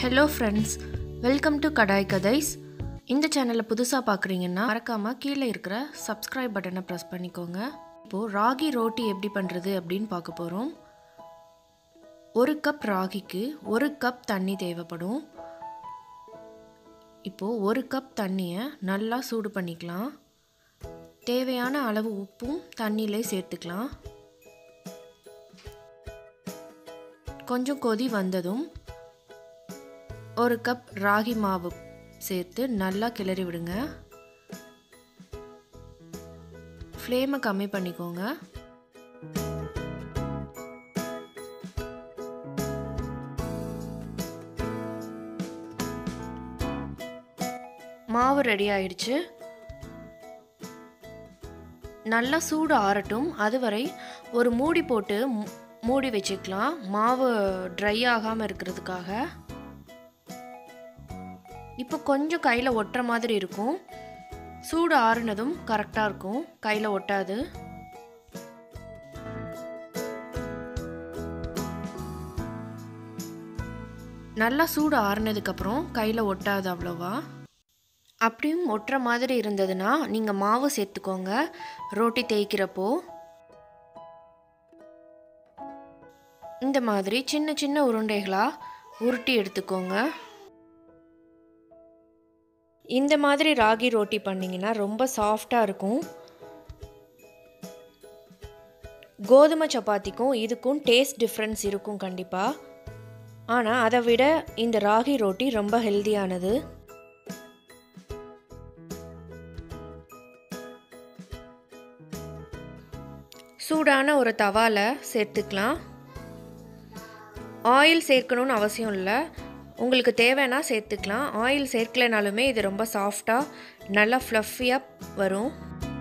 hello friends welcome to கடாய் கதைஸ் இந்த சேனலை புதுசாக பார்க்குறீங்கன்னா மறக்காமல் கீழே இருக்கிற சப்ஸ்கிரைப் பட்டனை ப்ரெஸ் பண்ணிக்கோங்க இப்போது ராகி ரோட்டி எப்படி பண்ணுறது அப்படின்னு பார்க்க போகிறோம் ஒரு கப் ராகிக்கு ஒரு கப் தண்ணி தேவைப்படும் இப்போது ஒரு கப் தண்ணியை நல்லா சூடு பண்ணிக்கலாம் தேவையான அளவு உப்பும் தண்ணியிலே சேர்த்துக்கலாம் கொஞ்சம் கொதி வந்ததும் ஒரு கப் ராகி மாவு சேர்த்து நல்லா கிளறி விடுங்க ஃப்ளேமை கம்மி பண்ணிக்கோங்க மாவு ரெடி ஆயிடுச்சு நல்லா சூடு ஆறட்டும் அதுவரை ஒரு மூடி போட்டு மூடி வச்சுக்கலாம் மாவு ட்ரை ஆகாமல் இருக்கிறதுக்காக இப்போ கொஞ்சம் கையில் ஒட்டுற மாதிரி இருக்கும் சூடு ஆறுனதும் கரெக்டாக இருக்கும் கையில் ஒட்டாது நல்லா சூடு ஆறுனதுக்கப்புறம் கையில் ஒட்டாது அவ்வளோவா அப்படியும் ஒட்டுற மாதிரி இருந்ததுன்னா நீங்கள் மாவு சேர்த்துக்கோங்க ரோட்டி தேய்க்கிறப்போ இந்த மாதிரி சின்ன சின்ன உருண்டைகளாக உருட்டி எடுத்துக்கோங்க இந்த மாதிரி ராகி ரோட்டி பண்ணிங்கன்னா ரொம்ப சாஃப்டாக இருக்கும் கோதுமை சப்பாத்திக்கும் இதுக்கும் டேஸ்ட் டிஃப்ரென்ஸ் இருக்கும் கண்டிப்பாக ஆனால் அதை விட இந்த ராகி ரோட்டி ரொம்ப ஹெல்தியானது சூடான ஒரு தவாவில் சேர்த்துக்கலாம் ஆயில் சேர்க்கணும்னு அவசியம் இல்லை உங்களுக்கு தேவைன்னா சேர்த்துக்கலாம் ஆயில் சேர்க்கலைனாலுமே இது ரொம்ப சாஃப்டாக நல்லா ஃப்ளஃபியாக வரும்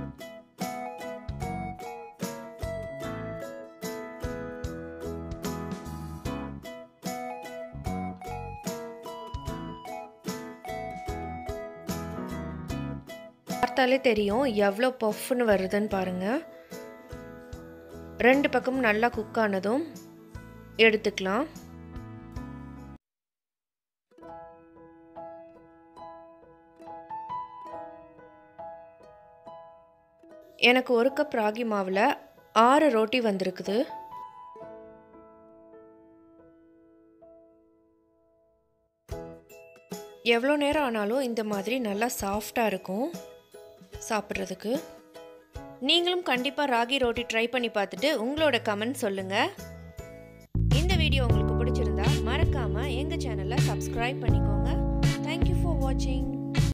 பார்த்தாலே தெரியும் எவ்வளோ பஃப்னு வருதுன்னு பாருங்கள் ரெண்டு பக்கமும் நல்லா குக் ஆனதும் எடுத்துக்கலாம் எனக்கு ஒரு கப் ராகி மாவில் ஆறு ரோட்டி வந்திருக்குது எவ்வளோ நேரம் ஆனாலும் இந்த மாதிரி நல்லா சாஃப்டாக இருக்கும் சாப்பிட்றதுக்கு நீங்களும் கண்டிப்பாக ராகி ரோட்டி ட்ரை பண்ணி பார்த்துட்டு உங்களோட கமெண்ட் சொல்லுங்கள் இந்த வீடியோ உங்களுக்கு பிடிச்சிருந்தா மறக்காமல் எங்கள் சேனலை சப்ஸ்கிரைப் பண்ணிக்கோங்க தேங்க்யூ ஃபார் வாட்சிங்